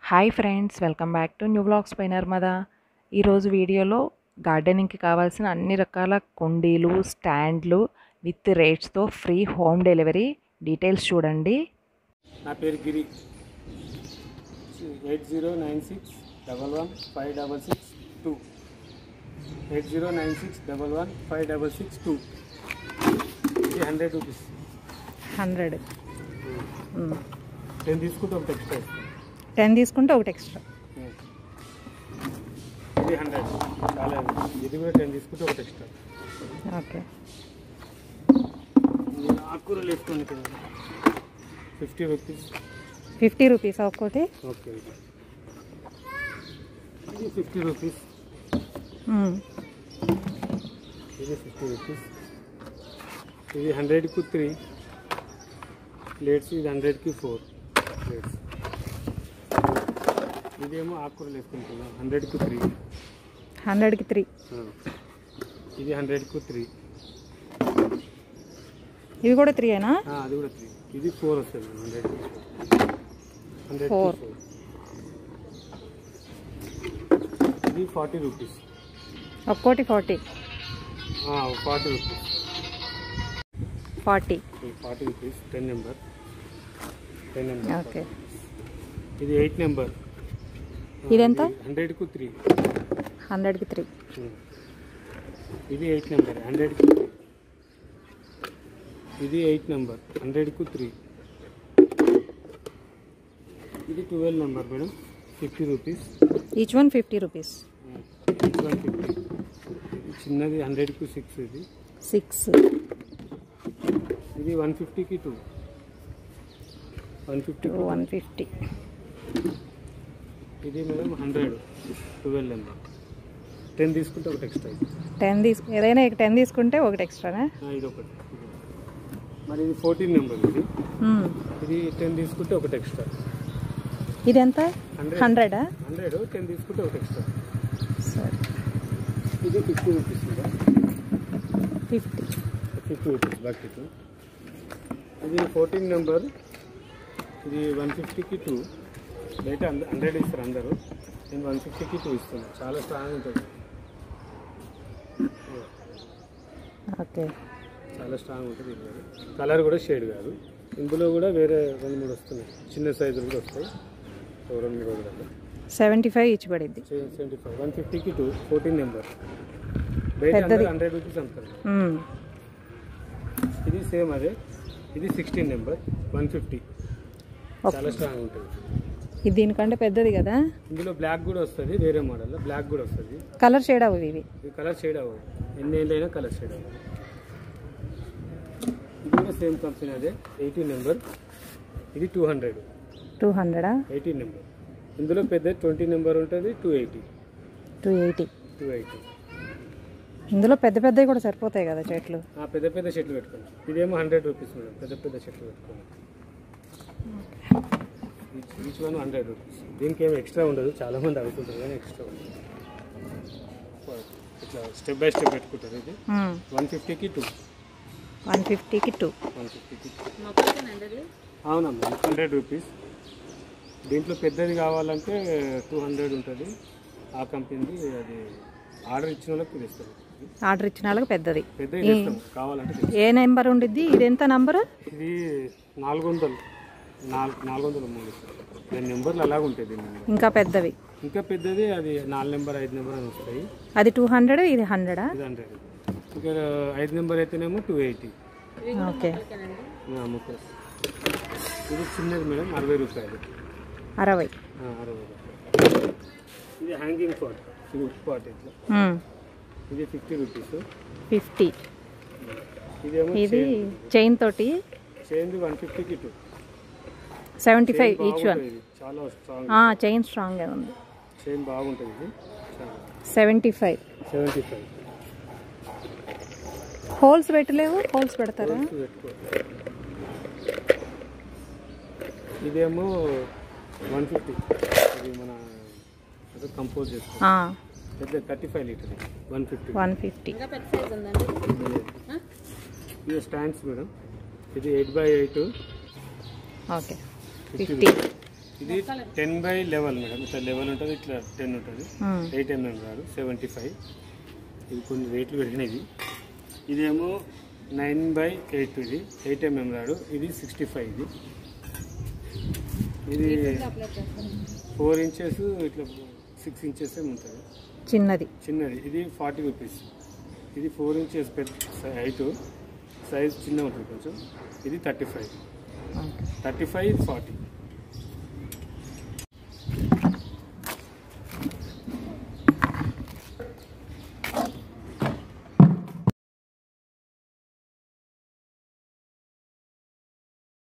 Hi friends welcome back to new blogs పై నర్మదా ఈరోజు వీడియోలో గార్డెనింగ్కి కావాల్సిన అన్ని రకాల కుండీలు స్టాండ్లు విత్ రేట్స్తో ఫ్రీ హోమ్ డెలివరీ డీటెయిల్స్ చూడండి నా పేరు Giri eight zero nine six double one five double six two eight zero nine six double one five double six two ఇది హండ్రెడ్ రూపీస్ హండ్రెడ్ నేను తీసుకుంటే ఒకటి ఎక్స్ట్రా ఇస్తాను టెన్ తీసుకుంటే ఒకటి ఎక్స్ట్రా ఇది హండ్రెడ్ చాలా ఇది కూడా టెన్ తీసుకుంటే ఒకటి ఎక్స్ట్రా ఓకే నేను ఆకుకూరలు వేసుకోండి ఫిఫ్టీ రూపీస్ ఫిఫ్టీ రూపీస్ ఒక్కోటి ఓకే ఇది ఫిఫ్టీ రూపీస్ ఇది ఫిఫ్టీ రూపీస్ ఇది హండ్రెడ్కి త్రీ ప్లేట్స్ ఇది హండ్రెడ్కి ఫోర్ ప్లేట్స్ ఇదేమో ఆకుకూరలు వేసుకుంటున్నాం హండ్రెడ్కి త్రీ హండ్రెడ్కి త్రీ ఇది హండ్రెడ్కి త్రీ ఇవి కూడా త్రీ అయినా అది కూడా త్రీ ఇది ఫోర్ వస్తుంది హండ్రెడ్కి హండ్రెడ్ Four. ఫోర్ ఇది ఫార్టీ రూపీస్ ఒక్కోటి forty forty rupees forty forty rupees ten number ten number okay ఇది ఎయిట్ నెంబర్ ఇదెంత? హండ్రెడ్కు త్రీ హండ్రెడ్కి త్రీ ఇది ఎయిట్ నెంబర్ హండ్రెడ్కు త్రీ ఇది ఎయిట్ నెంబర్ హండ్రెడ్కు త్రీ ఇది twelve number madam fifty rupees each one fifty rupees one fifty ఇది చిన్నది హండ్రెడ్కు సిక్స్ ఇది సిక్స్ ఇది వన్ ఫిఫ్టీకి two one fifty one fifty ఇది madam hundred twelve number ten తీసుకుంటే ఒకటి ఎక్స్ట్రా ఇది టెన్ తీసుకు ఏదైనా టెన్ తీసుకుంటే ఒకటి ఎక్స్ట్రానా ఆ, ఇది ఒకటి మరి ఇది ఫోర్టీన్ నెంబర్ ఇది ఇది టెన్ తీసుకుంటే ఒకటి ఎక్స్ట్రా ఇది ఎంత హండ్రెడ్ హండ్రెడా హండ్రెడ్ టెన్ తీసుకుంటే ఒకటి ఎక్స్ట్రా సరే ఇది ఫిఫ్టీ రూపీస్ ఇంకా ఫిఫ్టీ ఫిఫ్టీ రూపీస్ బకెట్ ఇది ఫోర్టీన్ నెంబర్ ఇది వన్ ఫిఫ్టీకి టూ బయట హండ్రెడ్ ఇస్తారు అందరూ నేను వన్ ఫిఫ్టీకి టూ ఇస్తాను చాలా స్ట్రాంగ్ ఉంటుంది ఓకే చాలా స్ట్రాంగ్ ఉంటుంది ఇది కలర్ కూడా షేడ్ కాదు ఇందులో కూడా వేరే రెండు మూడు వస్తున్నాయి చిన్న సైజులు కూడా వస్తాయి ఓ రెండు మూడు రోజులలో సెవెంటీ ఫైవ్ ఇచ్చి పడిద్ది సెవెంటీ ఫైవ్ వన్ ఫిఫ్టీకి టూ ఫోర్టీన్ నెంబర్ బయట పెద్దది. హండ్రెడ్ రూపీస్ అమ్ముతారు మ్మ్. ఇది సేమ్ అదే ఇది sixteen number one fifty okay. చాలా స్ట్రాంగ్ ఉంటుంది ఇది దీనికంటే పెద్దది కదా ఇందులో బ్లాక్ కూడా వస్తుంది వేరే మోడల్లో బ్లాక్ కూడా వస్తుంది కలర్ షేడ్ అవ్వదు ఇవి ఇది కలర్ షేడ్ అవ్వదు ఎన్ని ఏళ్ళైనా కలర్ షేడ్ అవ్వదు ఇది కూడా సేమ్ కంపెనీ అదే ఎయిటీన్ నెంబర్ ఇది టూ హండ్రెడ్ టూ హండ్రెడా ఎయిటీన్ నెంబర్ ఇందులో పెద్ద ట్వంటీ నెంబర్ ఉంటుంది two eighty two eighty two eighty ఇందులో పెద్ద పెద్దవి కూడా సరిపోతాయి కదా చెట్లు ఆ పెద్ద పెద్ద చెట్లు పెట్టుకోండి ఇదేమో హండ్రెడ్ రూపీస్ మేడం పెద్ద పెద్ద చెట్లు పెట్టుకోండి ఈచ్ వన్ హండ్రెడ్ రూపీస్ దీనికి ఏమి ఎక్స్ట్రా ఉండదు చాలా మంది అడుగుతుంటారు కానీ ఎక్స్ట్రా ఉండదు ఇట్లా స్టెప్ బై స్టెప్ పెట్టుకుంటారు ఇది వన్ ఫిఫ్టీకి టూ వన్ ఫిఫ్టీకి టూ వన్ ఫిఫ్టీకి అవునమ్మా హండ్రెడ్ రూపీస్ దీంట్లో పెద్దది కావాలంటే టూ హండ్రెడ్ ఉంటుంది ఆ కంపెనీది అది ఆర్డర్ ఇచ్చిన వాళ్ళకి ఇది ఇస్తారు ఆర్డర్ ఇచ్చిన వాళ్ళకి పెద్దది పెద్దది ఇస్తాం కావాలంటే తెస్తాం. ఏ నెంబర్ ఉండిద్ది ఇది ఎంత నంబర్ ఇది నాలుగు వందలు నాలుగు నాలుగు వందల మూడు దాని నెంబర్లు అలాగ ఉంటాయి దీని నెంబర్ ఇంకా పెద్దవి ఇంకా పెద్దది అది నాలుగు నెంబర్ ఐదు నెంబర్ అని వస్తాయి అది టూ హండ్రెడ్ ఇది హండ్రెడా ఇది హండ్రెడ్ ఇంకా ఐదు నెంబర్ అయితేనేమో టూ ఎయిటీ ఓకే ముప్పై ఇది చిన్నది మేడం అరవై రూపాయలు అరవై ఆ, అరవై రూపాయలు ఇది హ్యాంగింగ్ పాట్ ఇది ఉడ్ పాట్ ఇట్లా ఇది ఫిఫ్టీ రూపీస్ ఫిఫ్టీ ఇదేమో ఇది చైన్ తోటి చేంజ్ వన్ ఫిఫ్టీకి two seventy five each one ఇది చాలా స్ట్రాంగ్ చైన్ స్ట్రాంగ్గా ఉంది చైన్ బాగుంటుంది ఇది seventy five seventy five holes పెట్టలేవు హోల్స్ పెడతారా పెట్టుకో ఇదేమో వన్ ఫిఫ్టీ ఇది మన ఏదో కంపోజ్ చేసుకో పెద్ద thirty five litre one fifty one fifty ఇది స్టాండ్స్ మేడం ఇది eight by eight okay fifty ఇది టెన్ బై లెవెల్ మేడం ఇట్లా లెవెల్ ఉంటుంది ఇట్లా టెన్ ఉంటుంది మ్మ్. Eight mm rod seventy five ఇది కొన్ని రేట్లు పెరిగినవి ఇదేమో నైన్ బై ఎయిట్ ఇది ఎయిట్ ఎంఎం రాడు ఇది సిక్స్టీ ఫైవ్ ఇది ఇది ఫోర్ ఇంచెస్ ఇట్లా సిక్స్ ఇంచెస్ ఉంటుంది చిన్నది చిన్నది ఇది ఫార్టీ రూపీస్ ఇది ఫోర్ ఇంచెస్ పెద్ద హైట్ సైజ్ చిన్న ఉంటుంది కొంచెం ఇది thirty five okay thirty five forty